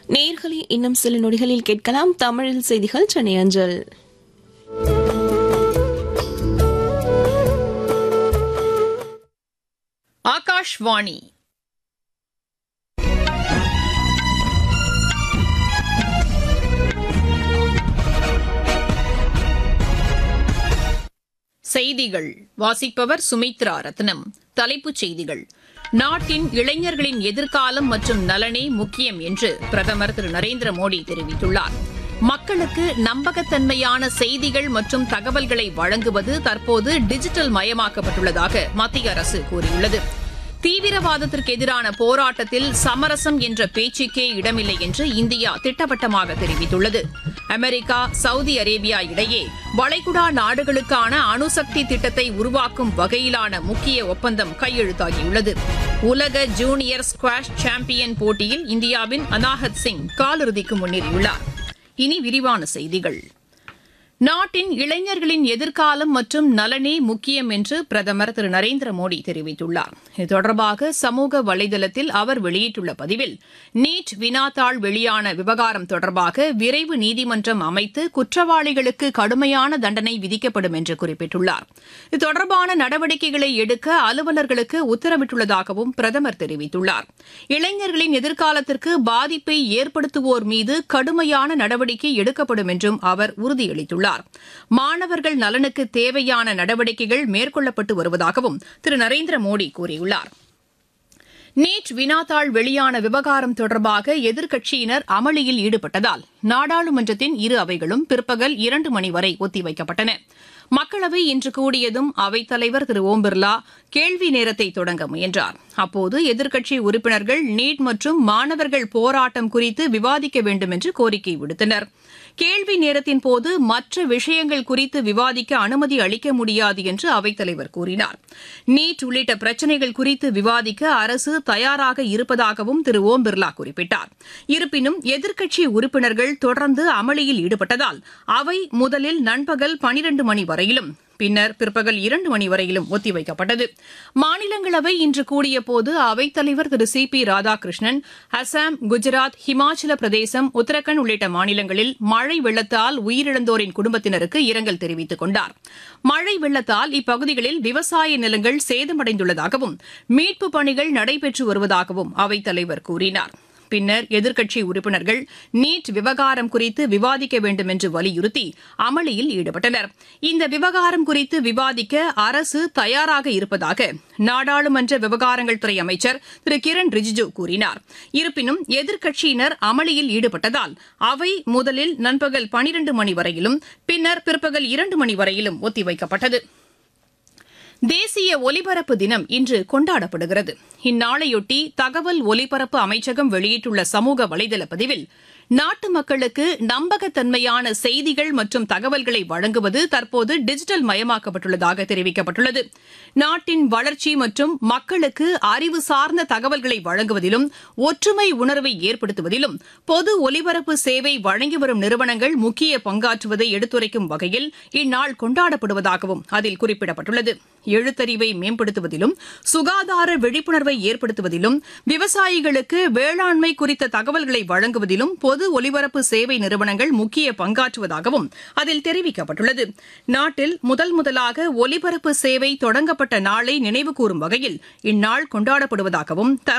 நேர்களை இன்னும் சில நொடிகளில் கேட்கலாம் தமிழில் செய்திகள் சென்னை அஞ்சல் ஆகாஷ்வாணி செய்திகள் வாசிப்பவர் சுமித்ரா ரத்னம் தலைப்புச் செய்திகள் நாட்டின் இளைஞர்களின் எதிர்காலம் மற்றும் நலனே முக்கியம் என்று பிரதமர் திரு நரேந்திர மோடி தெரிவித்துள்ளார் மக்களுக்கு நம்பகத்தன்மையான செய்திகள் மற்றும் தகவல்களை வழங்குவது தற்போது டிஜிட்டல் மயமாக்கப்பட்டுள்ளதாக மத்திய அரசு கூறியுள்ளது தீவிரவாதத்திற்கு எதிரான போராட்டத்தில் சமரசம் என்ற பேச்சுக்கே இடமில்லை என்று இந்தியா திட்டவட்டமாக தெரிவித்துள்ளது அமெரிக்கா சவுதி அரேபியா இடையே வளைகுடா நாடுகளுக்கான அணுசக்தி திட்டத்தை உருவாக்கும் வகையிலான முக்கிய ஒப்பந்தம் கையெழுத்தாகியுள்ளது உலக ஜூனியர் ஸ்குவாஷ் சாம்பியன் போட்டியில் இந்தியாவின் அனாஹத் சிங் காலிறுதிக்கு முன்னேறியுள்ளார் இனி விரிவான செய்திகள் நாட்டின் இளைஞர்களின் எதிர்காலம் மற்றும் நலனே முக்கியம் என்று பிரதமர் திரு நரேந்திர மோடி தெரிவித்துள்ளார் இது தொடர்பாக சமூக வலைதளத்தில் அவர் வெளியிட்டுள்ள பதிவில் நீட் வினாத்தாள் வெளியான விவகாரம் தொடர்பாக விரைவு நீதிமன்றம் அமைத்து குற்றவாளிகளுக்கு கடுமையான தண்டனை விதிக்கப்படும் என்று குறிப்பிட்டுள்ளார் இது தொடர்பான நடவடிக்கைகளை எடுக்க அலுவலர்களுக்கு உத்தரவிட்டுள்ளதாகவும் பிரதமர் தெரிவித்துள்ளார் இளைஞர்களின் எதிர்காலத்திற்கு பாதிப்பை ஏற்படுத்துவோர் மீது கடுமையான நடவடிக்கை எடுக்கப்படும் என்றும் அவர் உறுதியளித்துள்ளார் மாணவர்கள் நலனுக்கு தேவையான நடவடிக்கைகள் மேற்கொள்ளப்பட்டு வருவதாகவும் திரு நரேந்திர மோடி கூறியுள்ளார் நீட் வினாத்தாள் வெளியான விவகாரம் தொடர்பாக எதிர்க்கட்சியினர் அமளியில் ஈடுபட்டதால் நாடாளுமன்றத்தின் இரு அவைகளும் பிற்பகல் இரண்டு மணி வரை ஒத்திவைக்கப்பட்டன மக்களவை இன்று கூடியதும் அவைத்தலைவர் திரு ஓம் பிர்லா கேள்வி நேரத்தை தொடங்க முயன்றார் அப்போது எதிர்க்கட்சி உறுப்பினர்கள் நீட் மற்றும் மாணவர்கள் போராட்டம் குறித்து விவாதிக்க வேண்டும் என்று கோரிக்கை விடுத்தனர் கேள்வி நேரத்தின் போது மற்ற விஷயங்கள் குறித்து விவாதிக்க அனுமதி அளிக்க முடியாது என்று அவைத்தலைவர் கூறினார் நீட் உள்ளிட்ட பிரச்சினைகள் குறித்து விவாதிக்க அரசு தயாராக இருப்பதாகவும் திரு ஓம் பிர்லா குறிப்பிட்டார் இருப்பினும் எதிர்க்கட்சி உறுப்பினர்கள் தொடர்ந்து அமளியில் ஈடுபட்டதால் அவை முதலில் நண்பகல் பனிரண்டு மணி வரையிலும் பின்னர் பிற்பகல் இரண்டு மணி வரையிலும் ஒத்திவைக்கப்பட்டது மாநிலங்களவை இன்று கூடியபோது அவைத்தலைவர் திரு சி பி ராதாகிருஷ்ணன் அசாம் குஜராத் ஹிமாச்சல பிரதேசம் உத்தரகாண்ட் உள்ளிட்ட மாநிலங்களில் மழை வெள்ளத்தால் உயிரிழந்தோரின் குடும்பத்தினருக்கு இரங்கல் தெரிவித்துக் கொண்டார் மழை வெள்ளத்தால் இப்பகுதிகளில் விவசாய நிலங்கள் சேதமடைந்துள்ளதாகவும் மீட்புப் பணிகள் நடைபெற்று வருவதாகவும் அவைத்தலைவர் கூறினார் பின்னர் எதிர்க்கட்சி உறுப்பினர்கள் நீட் விவகாரம் குறித்து விவாதிக்க வேண்டும் என்று வலியுறுத்தி அமளியில் ஈடுபட்டனர் இந்த விவகாரம் குறித்து விவாதிக்க அரசு தயாராக இருப்பதாக நாடாளுமன்ற விவகாரங்கள் துறை அமைச்சர் திரு கிரண் ரிஜிஜு கூறினார் இருப்பினும் எதிர்க்கட்சியினர் அமளியில் ஈடுபட்டதால் அவை முதலில் நண்பகல் பனிரண்டு மணி வரையிலும் பின்னர் பிற்பகல் இரண்டு மணி வரையிலும் ஒத்திவைக்கப்பட்டது தேசிய ஒலிபரப்பு தினம் இன்று கொண்டாடப்படுகிறது இந்நாளையொட்டி தகவல் ஒலிபரப்பு அமைச்சகம் வெளியிட்டுள்ள சமூக வலைதள பதிவில் நாட்டு மக்களுக்கு நம்பகத்தன்மையான செய்திகள் மற்றும் தகவல்களை வழங்குவது தற்போது டிஜிட்டல் மயமாக்கப்பட்டுள்ளதாக தெரிவிக்கப்பட்டுள்ளது நாட்டின் வளர்ச்சி மற்றும் மக்களுக்கு அறிவு சார்ந்த தகவல்களை வழங்குவதிலும் ஒற்றுமை உணர்வை ஏற்படுத்துவதிலும் பொது ஒலிபரப்பு சேவை வழங்கி வரும் நிறுவனங்கள் முக்கிய பங்காற்றுவதை எடுத்துரைக்கும் வகையில் இந்நாள் கொண்டாடப்படுவதாகவும் அதில் குறிப்பிடப்பட்டுள்ளது எழுத்தறிவை மேம்படுத்துவதிலும் சுகாதார விழிப்புணர்வை ஏற்படுத்துவதிலும் விவசாயிகளுக்கு வேளாண்மை குறித்த தகவல்களை வழங்குவதிலும் பொது ஒலிபரப்பு சேவை நிறுவனங்கள் முக்கிய பங்காற்றுவதாகவும் அதில் தெரிவிக்கப்பட்டுள்ளது நாட்டில் முதல் முதலாக ஒலிபரப்பு சேவை தொடங்கப்பட்ட நாளை நினைவுகூரும் வகையில் இந்நாள் கொண்டாடப்படுவதாகவும்